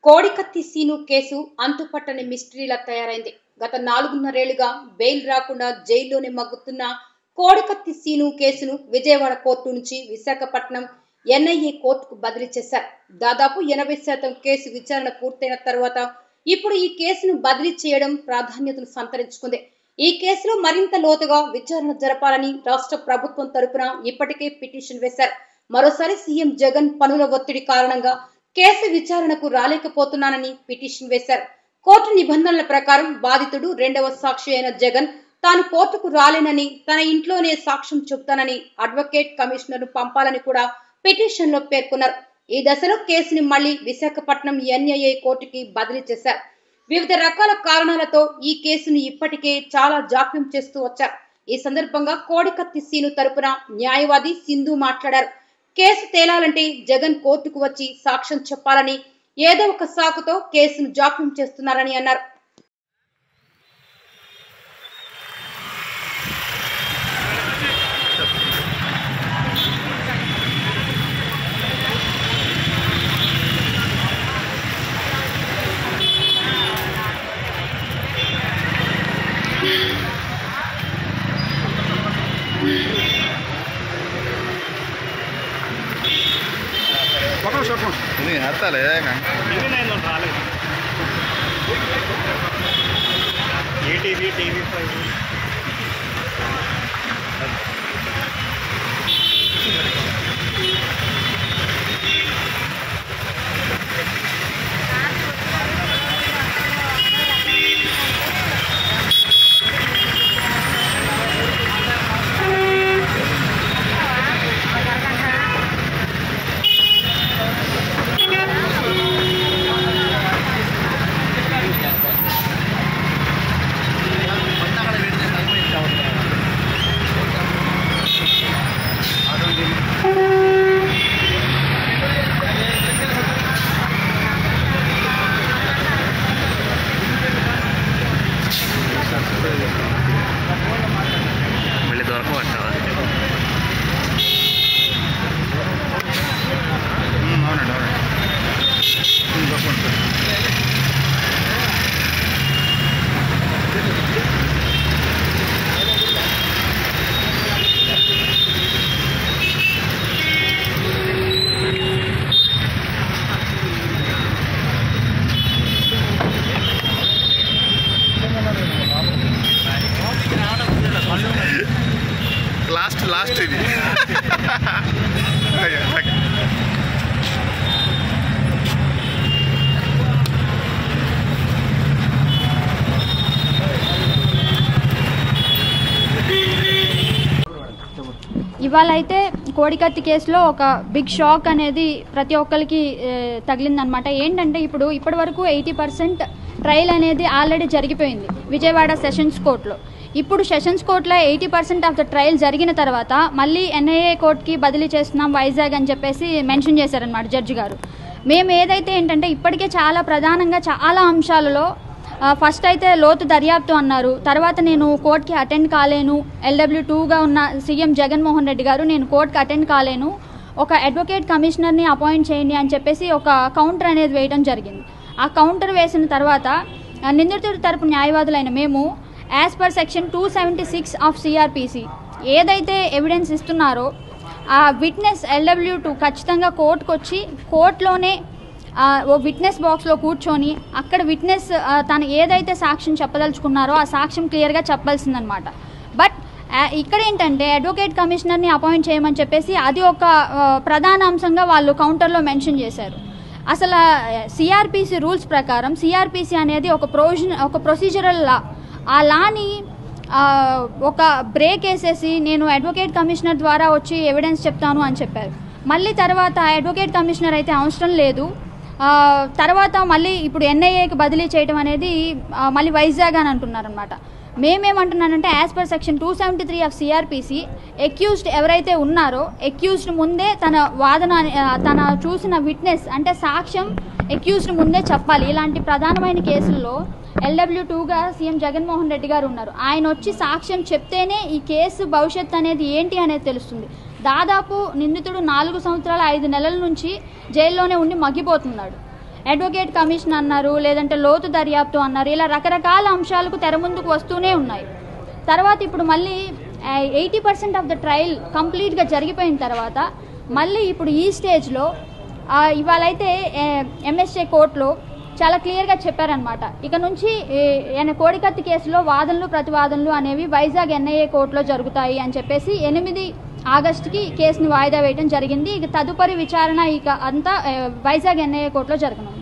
కోడికత్తి scene case అంతుపట్టని మిస్టరీలా తయారైంది గత నాలుగున్నరేళ్లుగా బెయిల్ రాకుండా జైల్లోనే మగ్గుతున్న కోడికత్తి సీను కేసును విజయవాడ కోర్టు నుంచి విశాఖపట్నం ఎన్ఐఏ కోర్టుకు బదిలీ చేశారు దాదాపు ఎనభై శాతం కేసు విచారణ పూర్తయిన తర్వాత ఇప్పుడు ఈ కేసును బదిలీ చేయడం ప్రాధాన్యతను సంతరించుకుంది ఈ కేసులో మరింత లోతుగా విచారణ జరపాలని రాష్ట్ర ప్రభుత్వం తరపున ఇప్పటికే పిటిషన్ వేశారు మరోసారి సీఎం జగన్ పనుల ఒత్తిడి కారణంగా కేసు విచారణకు రాలేకపోతున్నానని పిటిషన్ వేశారు కోర్టు నిబంధనల ప్రకారం బాధితుడు రెండవ సాక్షి అయిన జగన్ తాను కోర్టుకు రాలేనని తన ఇంట్లోనే సాక్ష్యం చెబుతానని అడ్వకేట్ కమిషనర్ పంపాలని కూడా పిటిషన్ లో పేర్కొన్నారు ఈ దశలో కేసుని మళ్లీ విశాఖపట్నం ఎన్ఐఏ కోర్టుకి బదిలీ చేశారు వివిధ రకాల కారణాలతో ఈ కేసును ఇప్పటికే చాలా జాప్యం చేస్తూ వచ్చారు ఈ సందర్భంగా కోడికత్తి సీను తరపున న్యాయవాది సింధు మాట్లాడారు కేసు తేలాలంటే జగన్ కోర్టుకు వచ్చి సాక్ష్యం చెప్పాలని ఏదో ఒక సాకుతో కేసును జాప్యం చేస్తున్నారని అన్నారు Vamos, vamos. ini hatta ya kan TV nine లో రాలేదు ఏటీవీ టీవీ ఫైవ్ మళ్ళీ దొరకబట్టావా అవునండి అవునండి ఉమ్, దొరకబట్టు. లాస్ట్ లాస్ట్ ఇది అయ్యో, ఓకే. ఇవాళ అయితే కోడికత్తి కేసులో ఒక బిగ్ షాక్ అనేది ప్రతి ఒక్కరికి ఏ, తగిలిందనమాట ఏంటంటే ఇప్పుడు ఇప్పటి వరకు ఎయిటీ పర్సెంట్ ట్రయల్ అనేది ఆల్రెడీ జరిగిపోయింది విజయవాడ సెషన్స్ కోర్టులో ఇప్పుడు సెషన్స్ కోర్టులో eighty percent of the trial జరిగిన తర్వాత మళ్ళీ ఎన్ఐఏ కోర్టుకి బదిలీ చేస్తున్నాం వైజాగ్ అని చెప్పేసి మెన్షన్ చేశారనమాట జడ్జి గారు మేము ఏదైతే ఏంటంటే ఇప్పటికే చాలా ప్రధానంగా చాలా అంశాలలో ఆ, ఫస్ట్ అయితే లోతు దర్యాప్తు అన్నారు తర్వాత నేను కోర్టుకి అటెండ్ కాలేను ఎల్డబ్ల్యూ టూగా ఉన్న సీఎం జగన్మోహన్ రెడ్డి గారు నేను కోర్టుకి అటెండ్ కాలేను ఒక అడ్వకేట్ కమిషనర్ని అపాయింట్ చేయండి అని చెప్పేసి ఒక కౌంటర్ అనేది వేయడం జరిగింది ఆ కౌంటర్ వేసిన తర్వాత ఆ, నిందితుడి తరపు న్యాయవాదులైన మేము as per section two seventy six of CrPC ఏదైతే ఎవిడెన్స్ ఇస్తున్నారో ఆ విట్నెస్ ఎల్డబ్ల్యూ టూ ఖచ్చితంగా కోర్టుకు వచ్చి కోర్టులోనే ఆ, ఓ విట్నెస్ బాక్స్లో కూర్చొని అక్కడ విట్నెస్ ఆ, తను ఏదైతే సాక్ష్యం చెప్పదలుచుకున్నారో ఆ సాక్ష్యం క్లియర్గా చెప్పాల్సిందనమాట బట్ ఆ, ఇక్కడ ఏంటంటే అడ్వకేట్ కమిషనర్ని అపాయింట్ చేయమని చెప్పేసి అది ఒక ఆ, ప్రధాన అంశంగా వాళ్ళు కౌంటర్లో మెన్షన్ చేశారు అసలు సిఆర్పిసి రూల్స్ ప్రకారం సిఆర్పిసి అనేది ఒక ప్రొవిజన్ ఒక ప్రొసీజరల్ లా ఆ లాని ఆ, ఒక బ్రేక్ వేసేసి నేను అడ్వకేట్ కమిషనర్ ద్వారా వచ్చి ఎవిడెన్స్ చెప్తాను అని చెప్పారు మళ్ళీ తర్వాత అడ్వకేట్ కమిషనర్ అయితే అవసరం లేదు ఆ, తర్వాత మళ్ళీ ఇప్పుడు ఎన్ఐఏకి బదిలీ చేయడం అనేది ఆ, మళ్ళీ వైజాగ్ అని అంటున్నారనమాట మేమేమంటున్నానంటే as per section two seventy three of CrPC accused ఎవరైతే ఉన్నారో ఎక్యూజ్డ్ ముందే తన వాదన ఆ, తన చూసిన విట్నెస్ అంటే సాక్ష్యం ఎక్యూజ్డ్ ముందే చెప్పాలి ఇలాంటి ప్రధానమైన కేసుల్లో ఎల్డబ్ల్యూ టూగా సీఎం జగన్మోహన్ రెడ్డి గారు ఉన్నారు ఆయన వచ్చి సాక్ష్యం చెప్తేనే ఈ కేసు భవిష్యత్ అనేది ఏంటి అనేది తెలుస్తుంది దాదాపు నిందితుడు నాలుగు సంవత్సరాల ఐదు నెలల నుంచి జైల్లోనే ఉండి మగ్గిపోతున్నాడు అడ్వకేట్ కమిషన్ అన్నారు లేదంటే లోతు దర్యాప్తు అన్నారు ఇలా రకరకాల అంశాలకు తెర ముందుకు వస్తూనే ఉన్నాయి తర్వాత ఇప్పుడు మళ్ళీ eighty percent of the trial కంప్లీట్గా జరిగిపోయిన తర్వాత మళ్ళీ ఇప్పుడు ఈ స్టేజ్లో ఆ, ఇవాళైతే ఎంఎస్ఏ కోర్టులో చాలా క్లియర్గా చెప్పారనమాట ఇక నుంచి ఏ, ఆయన కోడికత్తి కేసులో వాదనలు ప్రతివాదనలు అనేవి వైజాగ్ ఎన్ఐఏ కోర్టులో జరుగుతాయి అని చెప్పేసి ఎనిమిది ఆగస్టుకి కేసుని వాయిదా వేయడం జరిగింది ఇక తదుపరి విచారణ ఇక అంతా ఏ, వైజాగ్ ఎన్ఐఏ కోర్టులో జరగనుంది